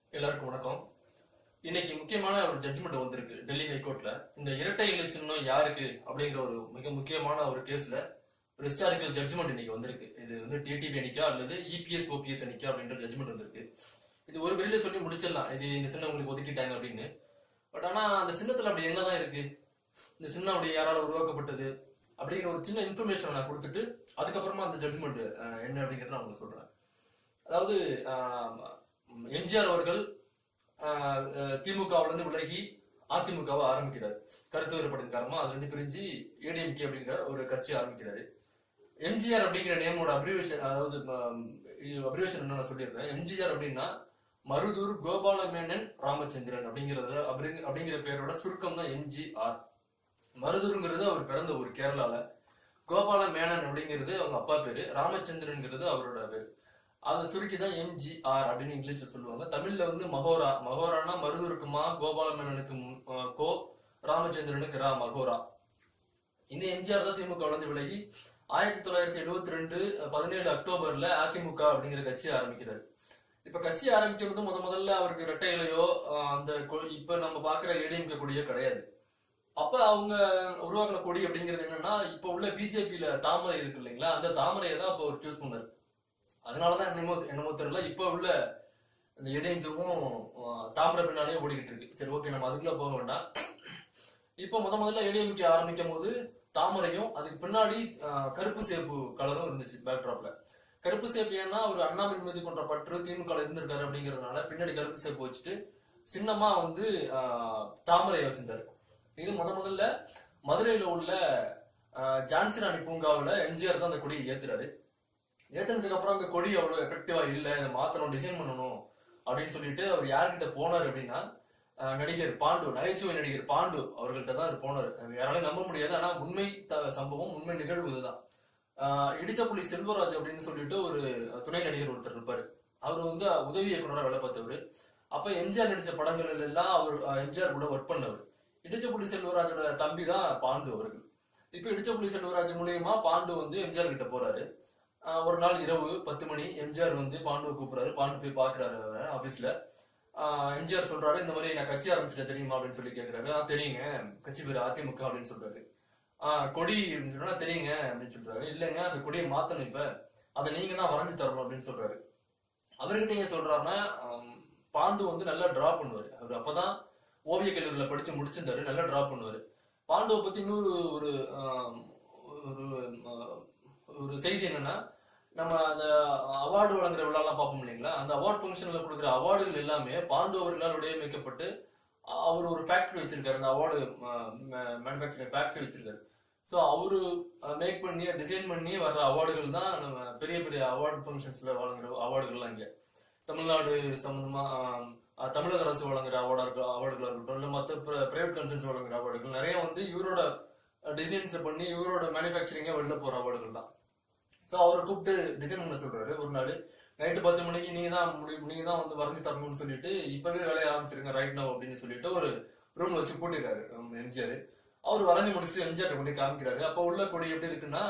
எல்லாருக்கும் வணக்கம் இன்னைக்கு முக்கியமான ஒரு ஜட்ஜ்மெண்ட் வந்திருக்கு டெல்லி ஹைகோர்ட்ல இந்த இரட்டை இலை சின்னம் யாருக்கு அப்படிங்கிற ஒரு மிக முக்கியமான ஒரு கேஸ்ல ஒரு ஹிஸ்டாரிக்கல் ஜட்ஜ்மெண்ட் இன்னைக்கு வந்திருக்கு இது வந்து டிடிபி அணிக்கா அல்லது இபிஎஸ் ஓபிஎஸ் அணிக்கா அப்படின்ற ஜட்ஜ்மெண்ட் வந்திருக்கு இது ஒரு வெளியில சொல்லி முடிச்சிடலாம் இது இந்த சின்னம் உங்களுக்கு ஒதுக்கிட்டாங்க அப்படின்னு பட் ஆனா அந்த சின்னத்துல அப்படி என்னதான் இருக்கு இந்த சின்னம் அப்படி யாரால உருவாக்கப்பட்டது அப்படிங்கிற ஒரு சின்ன இன்ஃபர்மேஷன் நான் கொடுத்துட்டு அதுக்கப்புறமா அந்த ஜட்ஜ்மெண்ட் என்ன அப்படிங்கறத நான் உங்களுக்கு சொல்றேன் அதாவது எம்ஜிஆர் அவர்கள் திமுகவுல இருந்து விலகி அதிமுகவை ஆரம்பிக்கிறார் கருத்து வேறுபாடின் காரணமா அதுல இருந்து பிரிஞ்சு ஏடிஎம்கே அப்படிங்கிற ஒரு கட்சி ஆரம்பிக்கிறாரு எம்ஜிஆர் அப்படிங்கிற நேமோட அப்ரிவேஷன் அதாவது அப்ரிவேஷன் என்ன நான் சொல்லிடுறேன் எம்ஜிஆர் அப்படின்னா மருதூர் கோபால மேனன் ராமச்சந்திரன் அப்படிங்கறத அப்படிங்க- அப்படிங்கிற பேரோட சுருக்கம் தான் எம்ஜிஆர் மருதூருங்கிறது அவர் பிறந்த ஊர் கேரளால கோபால மேனன் அப்படிங்கிறது அவங்க அப்பா பேரு ராமச்சந்திரன்ங்கிறது அவரோட பேரு அதை சுருக்கி தான் எம்ஜிஆர் அப்படின்னு இங்கிலீஷ்ல சொல்லுவாங்க தமிழ்ல வந்து மகோரா மகோரானா மருதூருக்கு மா கோபால மேனனுக்கு மு- அஹ் கோ ராமச்சந்திரனுக்கு ரா மகோரா இந்த எம்ஜிஆர் தான் திமுக இருந்து விலகி ஆயிரத்தி தொள்ளாயிரத்தி எழுபத்தி ரெண்டு பதினேழு அக்டோபர்ல அதிமுக அப்படிங்கிற கட்சி ஆரம்பிக்கிறாரு இப்ப கட்சி ஆரம்பிக்கிறது முத முதல்ல அவருக்கு இரட்டை இலையோ அஹ் அந்த கொ- இப்ப நம்ம பாக்குற ஏடிஎம்கே கொடியோ கிடையாது அப்ப அவங்க உருவாக்கின கொடி அப்படிங்கிறது என்னன்னா இப்ப உள்ள பிஜேபியில தாமரை இருக்கு இல்லைங்களா அந்த தாமரையை தான் அப்ப அவர் சூஸ் பண்ணாரு அதனாலதான் என்னமோ என்னமோ தெரியல இப்ப உள்ள இந்த ஏடிஎம்கேவும் தாமரை பின்னாலே ஓடிக்கிட்டு இருக்கு சரி ஓகே நம்ம அதுக்குள்ள போக வேண்டாம் இப்போ முத முதல்ல ஏடிஎம்கே ஆரம்பிக்கும் போது தாமரையும் அதுக்கு பின்னாடி அஹ், கருப்பு சேப்பு கலரும் இருந்துச்சு பேக்ட்ராப்ல கருப்பு சேப்பு ஏன்னா ஒரு அண்ணாவின் மீது கொண்ட பற்று திமுக ல இருந்திருக்காரு அப்படிங்கறதுனால பின்னாடி கருப்பு சேப்பு வச்சுட்டு சின்னமா வந்து அஹ், தாமரை வச்சிருந்தாரு இது முத முதல்ல மதுரையில உள்ள அஹ், ஜான்சி ராணி பூங்காவுல எம்ஜிஆர் தான் அந்த கொடியை ஏத்துறாரு ஏத்துனதுக்கு அப்புறம் அந்த கொடி அவ்வளவு எஃபெக்டிவா இல்ல இதை மாத்தணும் டிசைன் பண்ணணும் அப்படின்னு சொல்லிட்டு அவர் யார்கிட்ட போனார் அப்படின்னா அஹ், நடிகர் பாண்டு நகைச்சுவை நடிகர் பாண்டு அவர்கள்ட்ட தான் அவர் போனார் அது யாராலையும் நம்ப முடியாது ஆனா உண்மை த- சம்பவம் உண்மை நிகழ்வு இதுதான் அஹ், இடிச்சப்புலி செல்வராஜ் அப்படின்னு சொல்லிட்டு ஒரு துணை நடிகர் ஒருத்தர் இருப்பாரு அவர் வந்து உதவி இயக்குனரா வேலை பார்த்தவர் அப்ப எம்ஜிஆர் நடிச்ச படங்கள் எல்லாம் அவர் அஹ், எம்ஜிஆர் கூட ஒர்க் பண்ணவர் இடிச்சப்புலி செல்வராஜோட தம்பி தான் பாண்டு அவர்கள் இப்ப இடிச்சப்புலி செல்வராஜ் மூலியமா பாண்டு வந்து எம்ஜிஆர் கிட்ட போறாரு ஆஹ் ஒரு நாள் இரவு பத்து மணி எம்ஜிஆர் வந்து பாண்டுவை கூப்பிடுறாரு பாண்டு போய் பாக்குறாரு அவரை ஆபீஸ்ல ஆஹ் எம்ஜிஆர் சொல்றாரு இந்த மாதிரி நான் கட்சி ஆரம்பிச்சிட்டேன் தெரியுமா அப்படின்னு சொல்லி கேக்குறாரு ஆ தெரியுங்க கட்சி பேர் அதிமுக அப்படின்னு சொல்றாரு ஆஹ் கொடி அப்படின்னு சொன்னா தெரியுங்க அப்படின்னு சொல்றாரு இல்லைங்க அந்த கொடியை மாத்தணும் இப்ப அதை நீங்க தான் வரைஞ்சு தரணும் அப்படின்னு சொல்றாரு அவர்கிட்ட ஏன் சொல்றாருன்னா ஆம், பாண்டு வந்து நல்லா டிரா பண்ணுவாரு அவர் அப்பதான் ஓவிய கல்லூரியில படிச்சு முடிச்சிருந்தாரு நல்லா டிரா பண்ணுவாரு பாண்டுவை பத்தி இன்னொரு ஒரு ஆம், ஒரு ஆ, ஒரு செய்தி என்னன்னா நம்ம அந்த அவார்டு வழங்குற விழாலாம் பார்ப்போம் இல்லைங்களா அந்த அவார்ட் ஃபங்க்ஷன்ல கொடுக்குற அவார்டுகள் எல்லாமே பாண்டு அவர்களால் வடிவமைக்கப்பட்டு அ- அவர் ஒரு ஃபேக்டரி வச்சிருக்காரு அந்த அவார்டு மேனுஃபேக்சரிங் ஃபேக்டரி வச்சிருக்காரு ஸோ அவரு மேக் பண்ணி டிசைன் பண்ணி வர்ற அவார்டுகள் தான் நம்ம பெரிய பெரிய அவார்டு ஃபங்க்ஷன்ஸ்ல வழங்குற அவார்டுகள்லாம் இங்க தமிழ்நாடு சம்பந்தமா ஆம், அஹ், தமிழக அரசு வழங்குற அவார்டா இருக்க அவார்டுகளா இருக்கட்டும் இல்ல மற்ற பிரைவேட் கன்சர்ன்ஸ் வழங்குற அவார்டுகள் நிறைய வந்து இவரோட டிசைன்ஸ் பண்ணி இவரோட மேனுஃபேக்சரிங்கா வெளில போற அவார்டுகள் தான் ஸோ அவரை கூப்பிட்டு டிசைன் பண்ண சொல்றாரு ஒரு நாள் நைட்டு பத்து மணிக்கு நீங்க தான் முடி- நீங்க தான் வந்து வரைஞ்சு தரணும்னு சொல்லிட்டு இப்பவே வேலையை ஆரம்பிச்சிருங்க ரைட் நோ அப்படின்னு சொல்லிட்டு ஒரு ரூம்ல வச்சு கூட்டிருக்காரு எம்ஜிஆர் அவர் வரைஞ்சு முடிச்சுட்டு எம்ஜிஆர் கொண்டு போய் காமிக்கிறாரு அப்போ உள்ள கொடி எப்படி இருக்குன்னா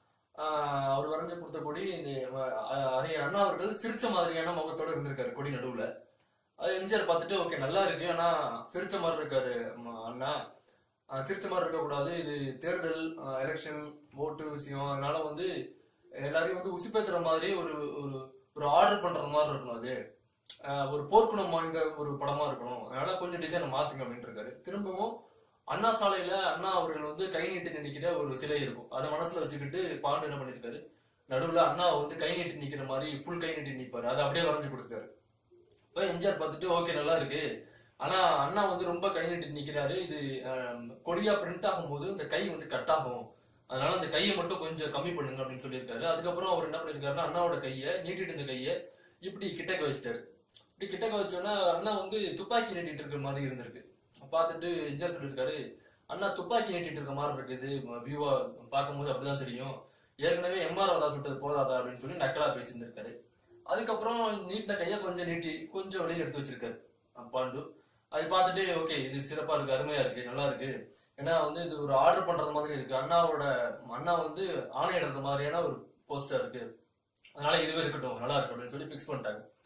ஆஹ், அவர் வரைஞ்சு கொடுத்த கொடி இந்த அஹ், அறிஞர் அண்ணா அவர்கள் சிரிச்ச மாதிரியான முகத்தோட இருந்திருக்காரு கொடி நடுவுல அது எம்ஜிஆர் பார்த்துட்டு ஓகே நல்லா இருக்கு ஆனா சிரிச்ச மாதிரி இருக்காரு ம, அண்ணா ஆஹ், சிரிச்ச மாதிரி இருக்க கூடாது இது தேர்தல் எலெக்ஷன் ஓட்டு விஷயம் அதனால வந்து எல்லாரையும் வந்து உசுப்பேத்துற மாதிரி ஒரு ஒரு ஒரு ஆர்டர் பண்ற மாதிரி இருக்கணும் அது ஆஹ், ஒரு போர்க்குணம் வாய்ந்த ஒரு படமா இருக்கணும் அதனால கொஞ்சம் டிசைனை மாத்துங்க அப்படின்னு இருக்காரு திரும்பவும் அண்ணா சாலையில அண்ணா அவர்கள் வந்து கை நீட்டி நினைக்கிற ஒரு சிலை இருக்கும் அதை மனசுல வச்சுக்கிட்டு பாண்டு என்ன பண்ணிருக்காரு நடுவுல அண்ணா வந்து கை நீட்டி நிக்கிற மாதிரி ஃபுல் கை நீட்டி நிப்பாரு அதை அப்படியே வரைஞ்சு கொடுத்தாரு இப்ப எம்ஜிஆர் பார்த்துட்டு ஓகே நல்லா இருக்கு ஆனா அண்ணா வந்து ரொம்ப கை நீட்டி நிக்கிறாரு இது ஆம், கொடியா பிரிண்ட் ஆகும்போது இந்த கை வந்து கட் ஆகும் அதனால அந்த கையை மட்டும் கொஞ்சம் கம்மி பண்ணுங்க அப்படின்னு சொல்லியிருக்காரு அதுக்கப்புறம் அவர் என்ன பண்ணிருக்காருன்னா அண்ணாவோட கையை நீட்டிட்டு இருந்த கையை இப்படி கிட்டக்க வச்சிட்டாரு இப்படி கிட்டக்க வச்சோன்னா அண்ணா வந்து துப்பாக்கி நீட்டிட்டு இருக்கிற மாதிரி இருந்திருக்கு பார்த்துட்டு எம்ஜிஆர் சொல்லியிருக்காரு அண்ணா துப்பாக்கி நீட்டிட்டு இருக்க மாதிரி இருக்குது வியூவா பார்க்கும்போது அப்படிதான் தெரியும் ஏற்கனவே எம்ஆர் ராதா சுட்டது போதாதா அப்படின்னு சொல்லி நக்கலா பேசியிருந்திருக்காரு அதுக்கப்புறம் நீட்டின கையை கொஞ்சம் நீட்டி கொஞ்சம் வெளியில எடுத்து வச்சிருக்காரு அஹ் பாண்டு அதை பார்த்துட்டு ஓகே இது சிறப்பா இருக்கு அருமையா இருக்கு நல்லா இருக்கு ஏன்னா வந்து இது ஒரு ஆர்டர் பண்றது மாதிரி இருக்கு அண்ணாவோட அண்ணா வந்து ஆணையிடுறது மாதிரியான ஒரு போஸ்டர் இருக்கு அதனால இதுவே இருக்கட்டும் நல்லா இருக்கு அப்படின்னு சொல்லி பிக்ஸ் பண்ணிட்டாங்க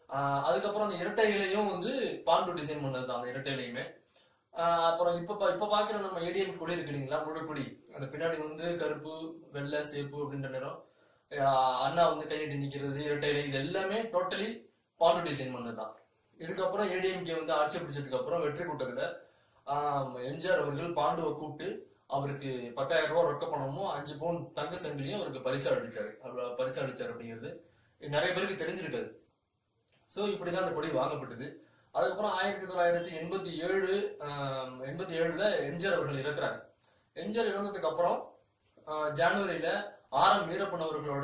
ஆஹ் அதுக்கப்புறம் அந்த இரட்டை இலையும் வந்து பாண்டு டிசைன் பண்ணது தான் அந்த இரட்டை இலையுமே ஆஹ் அப்புறம் இப்ப பா- இப்ப பாக்குற நம்ம ஏடிஎம் கொடி இருக்கு இல்லைங்களா முழு கொடி அந்த பின்னாடி வந்து கருப்பு வெள்ளை சேப்பு அப்படின்ற நிறம் ஆஹ் அண்ணா வந்து கை நீட்டி நிக்கிறது இரட்டை இலை இது எல்லாமே டோட்டலி பாண்டு டிசைன் பண்ணதுதான் இதுக்கப்புறம் ஏடிஎம்கே வந்து ஆட்சி பிடிச்சதுக்கு அப்புறம் வெற்றி கூட்டத்துல ஆஹ் எம்ஜிஆர் அவர்கள் பாண்டுவை கூப்பிட்டு அவருக்கு பத்தாயிரம் ரூபாய் ரொக்க பணமும் அஞ்சு பவுன் தங்க சங்கிலியும் அவருக்கு பரிசா அடிச்சாரு அவர் பரிசா அடிச்சாரு அப்படிங்கிறது நிறைய பேருக்கு தெரிஞ்சிருக்காது சோ இப்படிதான் அந்த கொடி வாங்கப்பட்டது அதுக்கப்புறம் ஆயிரத்தி தொள்ளாயிரத்தி எண்பத்தி ஏழு எண்பத்தி ஏழுல எம்ஜிஆர் அவர்கள் இறக்குறாங்க எம்ஜிஆர் இறந்ததுக்கு அப்புறம் ஆஹ் ஜனவரியில ஆர் எம் வீரப்பன் அவர்களோட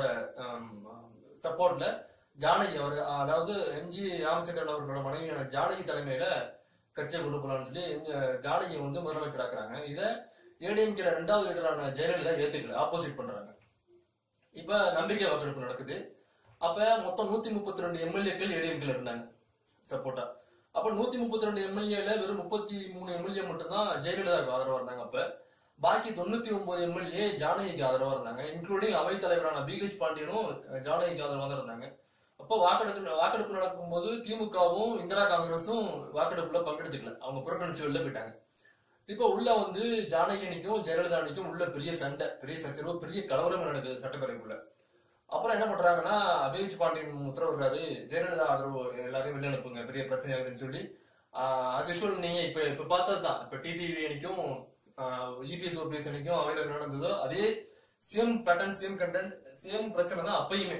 சப்போர்ட்ல ஜானகி அவர் அதாவது எம்ஜி ராமச்சந்திரன் அவர்களோட மனைவியான ஜானகி தலைமையில கட்சியை கொண்டு போலாம்னு சொல்லி எங்க ஜானகி வந்து முதலமைச்சர் ஆக்குறாங்க இத ஏடிஎம்கேல ரெண்டாவது லீடரான ஜெயலலிதா ஏத்துக்கல ஆப்போசிட் பண்றாங்க இப்ப நம்பிக்கை வாக்கெடுப்பு நடக்குது அப்ப மொத்தம் நூத்தி முப்பத்தி ரெண்டு எம்எல்ஏக்கள் ஏடிஎம்கேல இருந்தாங்க சப்போர்ட்டா அப்ப நூத்தி முப்பத்தி ரெண்டு எம்எல்ஏல வெறும் முப்பத்தி மூணு எம்எல்ஏ மட்டும்தான் ஜெயலலிதாவுக்கு ஆதரவா இருந்தாங்க அப்ப பாக்கி தொண்ணூத்தி ஒன்பது எம்எல்ஏ ஜானகிக்கு ஆதரவா இருந்தாங்க இன்க்ளூடிங் அவைத் தலைவரான பிகேஷ் பாண்டியனும் ஜானகிக்கு ஆதரவா தான் இருந்தாங்க அப்போ வாக்கெடுப்பு வாக்கெடுப்பு நடக்கும்போது திமுகவும் இந்திரா காங்கிரஸும் வாக்கெடுப்புல பங்கெடுத்துக்கல அவங்க புறக்கணிச்சு வெளில போயிட்டாங்க இப்போ உள்ள வந்து ஜானகி அணிக்கும் ஜெயலலிதா அணிக்கும் உள்ள பெரிய சண்டை பெரிய சச்சரவு பெரிய கலவரம் நடக்குது சட்டப்பேரவைக்குள்ள அப்புறம் என்ன பண்றாங்கன்னா அபிஜ் பாண்டியன் உத்தரவிடுறாரு ஜெயலலிதா ஆதரவு எல்லாரையும் வெளில அனுப்புங்க பெரிய பிரச்சனை ஆகுதுன்னு சொல்லி ஆஸ் யூஷுவல் நீங்க இப்ப இப்ப பார்த்தது தான் இப்ப டிடிவி அணிக்கும் இபிஎஸ் ஓபிஎஸ் அணிக்கும் அவையில என்ன நடந்ததோ அதே same pattern same content same பிரச்சனை தான் அப்பயுமே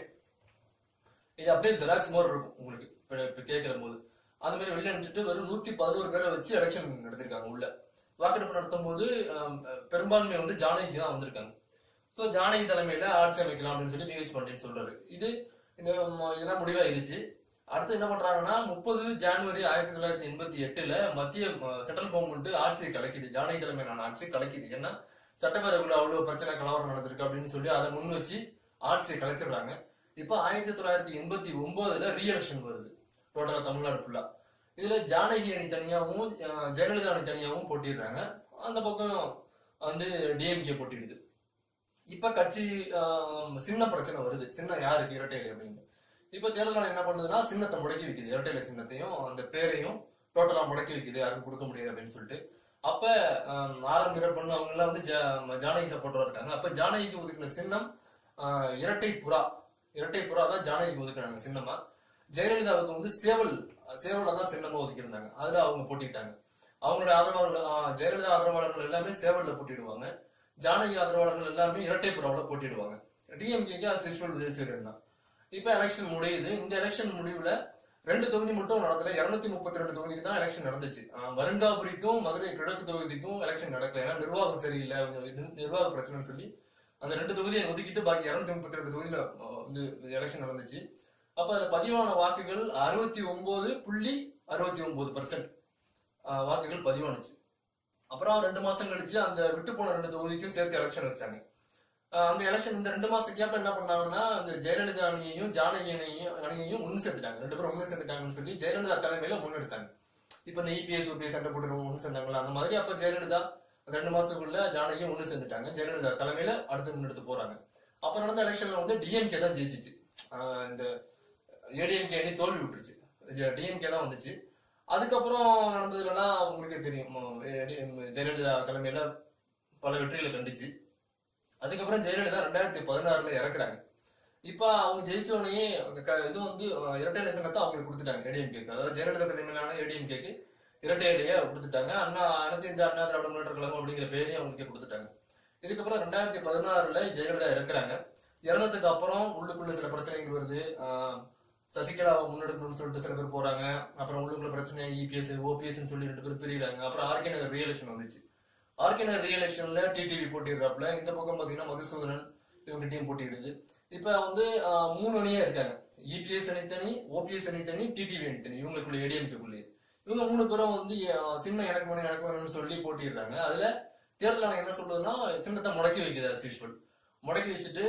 இது அப்படியே ஜெராக்ஸ் மாதிரி இருக்கும் உங்களுக்கு இப்ப இப்ப கேட்கிற போது அந்த மாதிரி வெளில அனுப்பிச்சிட்டு வெறும் நூத்தி பதினோரு பேரை வச்சு எலெக்ஷன் நடத்திருக்காங்க உள்ள வாக்கெடுப்பு நடத்தும் போது ஆம், பெரும்பான்மை வந்து ஜானகிக்கு தான் வந்திருக்காங்க சோ ஜானகி தலைமையில ஆட்சி அமைக்கலாம் அப்படின்னு சொல்லி பிஹெச் பாண்டியன் சொல்றாரு இது இந்த ம- இதெல்லாம் முடிவாயிருச்சு அடுத்து என்ன பண்றாங்கன்னா முப்பது ஜனவரி ஆயிரத்தி தொள்ளாயிரத்தி எண்பத்தி எட்டுல மத்திய சென்ட்ரல் கவர்மெண்ட் ஆட்சியை கலைக்குது ஜானகி தலைமையிலான ஆட்சியை கலைக்குது ஏன்னா சட்டப்பேரவைக்குள்ள அவ்வளவு பிரச்சனை கலவரம் நடந்திருக்கு அப்படின்னு சொல்லி அதை முன் வச்சு ஆட்சியை கலைச்சிடுறாங்க இப்போ ஆயிரத்தி தொள்ளாயிரத்தி எண்பத்தி ஒன்பதுல ரீஎலெக்ஷன் வருது டோட்டலா தமிழ்நாடு ஃபுல்லா இதுல ஜானகி அணி தனியாவும் அஹ், ஜெயலலிதா அணி தனியாவும் போட்டிடுறாங்க அந்த பக்கம் வந்து டிஎம்கே போட்டிடுது இப்ப கட்சி ஆஹ், சின்ன பிரச்சனை வருது சின்ன யாருக்கு இரட்டை இலை அப்படின்னு இப்ப தேர்தல் ஆணையம் என்ன பண்ணுதுன்னா சின்னத்தை முடக்கி வைக்குது இரட்டை இலை சின்னத்தையும் அந்த பேரையும் டோட்டலா முடக்கி வைக்குது யாருக்கும் கொடுக்க முடியாது அப்படின்னு சொல்லிட்டு அப்ப ஆஹ், ஆர் எம் வீரப்பன் அவங்க எல்லாம் வந்து ஜா- ஜானகி சப்போர்ட்டரா இருக்காங்க அப்ப ஜானகிக்கு ஒதுக்கின சின்னம் ஆஹ், இரட்டை புறா இரட்டை புறா தான் ஜானகிக்கு ஒதுக்குனாங்க சின்னமா ஜெயலலிதாவுக்கு வந்து சேவல் சேவலை தான் சின்னமா ஒதுக்கியிருந்தாங்க அதுல அவங்க போட்டிட்டாங்க அவங்களுடைய ஆதரவாளர்கள் ஆஹ், ஜெயலலிதா ஆதரவாளர்கள் எல்லாமே சேவல்ல போட்டிடுவாங்க ஜானகி ஆதரவாளர்கள் எல்லாமே இரட்டை புறாவுல போட்டிடுவாங்க டிஎம்கேக்கு அது சிஸ்வல் விஜயசேகரன் தான் இப்ப எலெக்ஷன் முடியுது இந்த எலெக்ஷன் முடிவுல ரெண்டு தொகுதி மட்டும் நடக்கல இருநூத்தி முப்பத்தி ரெண்டு தொகுதிக்கு தான் எலெக்ஷன் நடந்துச்சு ஆஹ், வருங்காபுரிக்கும் மதுரை கிழக்கு தொகுதிக்கும் எலெக்ஷன் நடக்கல ஏன்னா நிர்வாகம் சரியில்லை கொஞ்சம் நிர்- நிர்வாக பிரச்சனைன்னு சொல்லி அந்த ரெண்டு தொகுதியை ஒதுக்கிட்டு பாக்கி இருநூத்தி முப்பத்தி ரெண்டு தொகுதியில ஆஹ், வந்து எலெக்ஷன் நடந்துச்சு அப்ப அதுல பதிவான வாக்குகள் அறுபத்தி ஒன்பது புள்ளி அறுபத்தி ஒன்பது பர்சன்ட் வாக்குகள் பதிவானுச்சு அப்புறம் ரெண்டு மாசம் கழிச்சு அந்த விட்டு போன ரெண்டு தொகுதிக்கும் சேர்த்து எலெக்ஷன் வச்சாங்க ஆஹ் அந்த எலெக்ஷன் இந்த ரெண்டு மாசம் கேப்ல என்ன பண்ணாங்கன்னா இந்த ஜெயலலிதா அணியையும் ஜானகி அணியையும் அணியையும் ஒன்று சேர்த்துட்டாங்க ரெண்டு பேரும் ஒன்று சேர்த்துட்டாங்கன்னு சொல்லி ஜெயலலிதா தலைமையில முன்னெடுத்தாங்க இப்ப இந்த இபிஎஸ் ஓபிஎஸ் சண்டை போட்டு ஒன்று சேர்ந்தாங்களா அந்த மாதிரி அப்ப ஜெயலலிதா ரெண்டு மாசத்துக்குள்ள ஜானகியும் ஒன்று சேர்ந்துட்டாங்க ஜெயலலிதா தலைமையில அடுத்து முன்னெடுத்து போறாங்க அப்ப நடந்த எலெக்ஷன்ல வந்து டிஎம்கே தான் ஜெயிச்சிச்சு ஆஹ் இந்த ஏடிஎம்கே அணி தோல்வி விட்டுருச்சு டிஎம்கே தான் வந்துச்சு அதுக்கப்புறம் நடந்ததுலலாம் உங்களுக்கே தெரியும் ம- ADM ஜெயலலிதா தலைமையில பல வெற்றிகளை கண்டுச்சு அதுக்கப்புறம் ஜெயலலிதா ரெண்டாயிரத்தி பதினாறுல இறக்குறாங்க இப்ப அவங்க ஜெயிச்ச உடனே அந்த க- இது வந்து அஹ், இரட்டை இலை சின்னத்தை அவங்களுக்கு கொடுத்துட்டாங்க ஏடிஎம்கேக்கு அதாவது ஜெயலலிதா தலைமையிலான ஏடிஎம்கேக்கு இரட்டை இலையை கொடுத்துட்டாங்க அண்ணா அனைத்து இந்த அண்ணா திராவிட முன்னேற்ற கழகம் அப்படிங்கிற பேரையும் அவங்களுக்கே கொடுத்துட்டாங்க இதுக்கப்புறம் ரெண்டாயிரத்தி பதினாறுல ஜெயலலிதா இறக்குறாங்க இறந்ததுக்கு அப்புறம் உள்ளுக்குள்ள சில பிரச்சனைகள் வருது ஆஹ், சசிகலாவை முன்னெடுக்கணும்னு சொல்லிட்டு சில பேர் போறாங்க அப்புறம் உள்ளுக்குள்ள பிரச்சனை இபிஎஸ் ஓபிஎஸ் சொல்லி ரெண்டு பேர் பிரியிறாங்க அப்புறம் ஆர்கே நகர் ரீஎலெக்ஷன் வந்துச்சு ஆர்கே நகர் ரீஎலெக்ஷன்ல டிடிவி போட்டிடுறாப்புல இந்த பக்கம் பாத்தீங்கன்னா மதுசூதனன் இவங்க டீம் போட்டிடுது இப்ப வந்து ஆஹ், மூணு அணியா இருக்காங்க இபிஎஸ் அணித்தனி ஓபிஎஸ் அணித்தனி டிடிவி அணித்தனி இவங்களுக்குள்ள ஏடிஎம்கேக்குள்ளே இவங்க மூணு பேரும் வந்து ஆஹ், சின்னம் எனக்கு வேணும் எனக்கு வேணும்னு சொல்லி போட்டிடுறாங்க அதுல தேர்தல் ஆணையம் என்ன சொல்றதுன்னா சின்னத்தை முடக்கி வைக்குது as usual முடக்கி வச்சுட்டு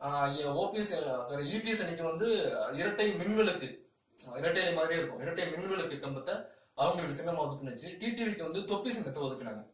ஓபிஎஸ் சாரி யூபிஎஸ் அணிக்கு வந்து இரட்டை மின்விளக்கு அஹ் இரட்டை அணி மாதிரியே இருக்கும் இரட்டை மின்விளக்கு கம்பத்தை அவங்களுக்கு சின்னமா ஒதுக்குனுச்சு டிடிவிக்கு வந்து தொப்பி சின்னத்தை ஒதுக்குனாங்க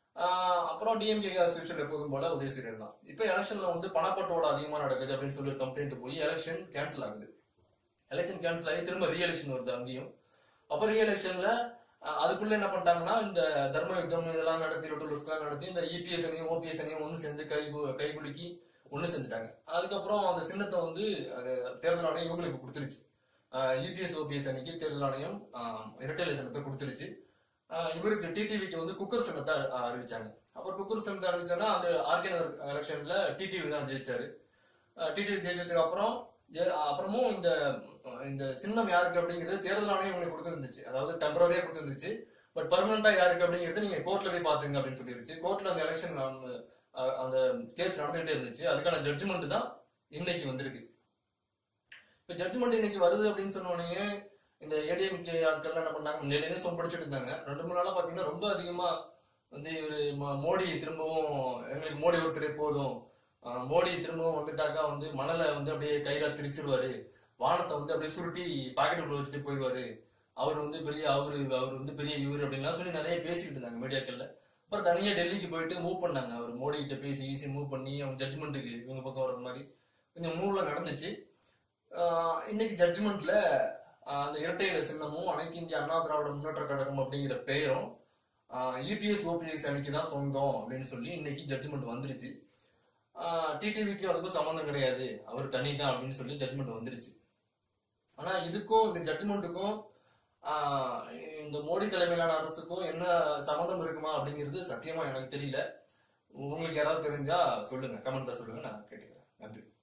ஆஹ் அப்புறம் டிஎம்கே சுவிட்சர் எப்போதும் போல உதயசூரியன் தான் இப்போ எலெக்ஷன்ல வந்து பணப்பட்டோட அதிகமா நடக்குது அப்படின்னு சொல்லி கம்ப்ளைண்ட் போய் எலெக்ஷன் கேன்சல் ஆகுது எலெக்ஷன் கேன்சல் ஆகி திரும்ப ரீ எலெக்ஷன் வருது அங்கேயும் அப்போ ரீ எலெக்ஷன்ல அதுக்குள்ள என்ன பண்ணிட்டாங்கன்னா இந்த தர்ம யுத்தம் இதெல்லாம் நடத்தி லொட்டுலுஸ்லாம் நடத்தி இந்த இபிஎஸ் அணியும் ஓபிஎஸ் அணியும் ஒன்று சேர்ந்து கை கு- கை குலுக்கி ஒன்று சேர்ந்துட்டாங்க அதுக்கப்புறம் அந்த சின்னத்தை வந்து அது தேர்தல் ஆணையம் இவங்களுக்கு கொடுத்துருச்சு இபிஎஸ் ஓபிஎஸ் அணிக்கு தேர்தல் ஆணையம் ஆஹ், இரட்டை சின்னத்தை கொடுத்துருச்சு ஆஹ், இவருக்கு டிடிவிக்கு வந்து குக்கர் சின்னத்தை ஆஹ், அறிவிச்சாங்க அப்புறம் குக்கர் சின்னத்தை அறிவிச்சாங்கன்னா அந்த ஆர்கே நகர் எலெக்ஷன்ல டிடிவி தான் ஜெயிச்சாரு டிடிவி ஜெயிச்சதுக்கு அப்புறம் ஜெ- அப்புறமும் இந்த இந்த சின்னம் யாருக்கு அப்படிங்கிறது தேர்தல் ஆணையம் உங்களுக்கு கொடுத்துருந்துச்சு அதாவது டெம்பரரியா கொடுத்துருந்துச்சு பட் பர்மனண்டா யாருக்கு அப்படிங்கிறது நீங்க கோர்ட்ல போய் பாத்துங்க அப்படின்னு சொல்லிருச்சு கோர்ட்ல அந்த எலெக்ஷன் அந்த கேஸ் நடந்துகிட்டே இருந்துச்சு அதுக்கான ஜட்ஜ்மெண்ட் தான் இன்னைக்கு வந்திருக்கு இப்ப ஜட்ஜ்மெண்ட் இன்னைக்கு வருது அப்படின்னு சொன்ன உடனே இந்த ஏடிஎம்கே ஆட்கள் என்ன பண்ணாங்க முன்னாடியே சொம் படிச்சுட்டு இருந்தாங்க ரெண்டு மூணு நாளா பாத்தீங்கன்னா ரொம்ப அதிகமா வந்து இவரு ம- மோடி திரும்பவும் எங்களுக்கு மோடி ஒருத்தரே போதும் ஆஹ் மோடி திரும்பவும் வந்துட்டாக்கா வந்து மணலை வந்து அப்படியே கையில திரிச்சிருவாரு வானத்தை வந்து அப்படியே சுருட்டி பாக்கெட்டுக்குள்ள வச்சுட்டு போயிடுவாரு அவர் வந்து பெரிய அவரு அவர் வந்து பெரிய இவர் அப்படின்லாம் சொல்லி நிறைய பேசிக்கிட்டு இருந்தாங்க மீடியாக்கள்ல அப்புறம் தனியா டெல்லிக்கு போயிட்டு மூவ் பண்ணாங்க அவர் மோடி கிட்ட பேசி ஈஸி மூவ் பண்ணி அவங்க ஜட்ஜ்மெண்ட்டுக்கு இவங்க பக்கம் வர்றது மாதிரி கொஞ்சம் மூவ்லாம் நடந்துச்சு ஆஹ் இன்னைக்கு ஜட்ஜ்மெண்ட்ல அந்த இரட்டை இலை சின்னமும் அனைத்து இந்திய அண்ணா திராவிட முன்னேற்ற கழகம் அப்படிங்கிற பெயரும் இபிஎஸ் ஓபிஎஸ் அணிக்கு தான் சொந்தம் அப்படின்னு சொல்லி இன்னைக்கு ஜட்ஜ்மெண்ட் வந்துருச்சு டிடிவிக்கும் அதுக்கும் சம்மந்தம் கிடையாது அவர் தனி தான் அப்படின்னு சொல்லி ஜட்ஜ்மெண்ட் வந்துருச்சு ஆனா இதுக்கும் இந்த ஜட்ஜ்மெண்ட்டுக்கும் இந்த மோடி தலைமையிலான அரசுக்கும் என்ன சம்மந்தம் இருக்குமா அப்படிங்கிறது சத்தியமா எனக்கு தெரியல உங்களுக்கு யாராவது தெரிஞ்சா சொல்லுங்க கமெண்ட்ல சொல்லுங்க நான் கேட்டுக்கிறேன் நன்றி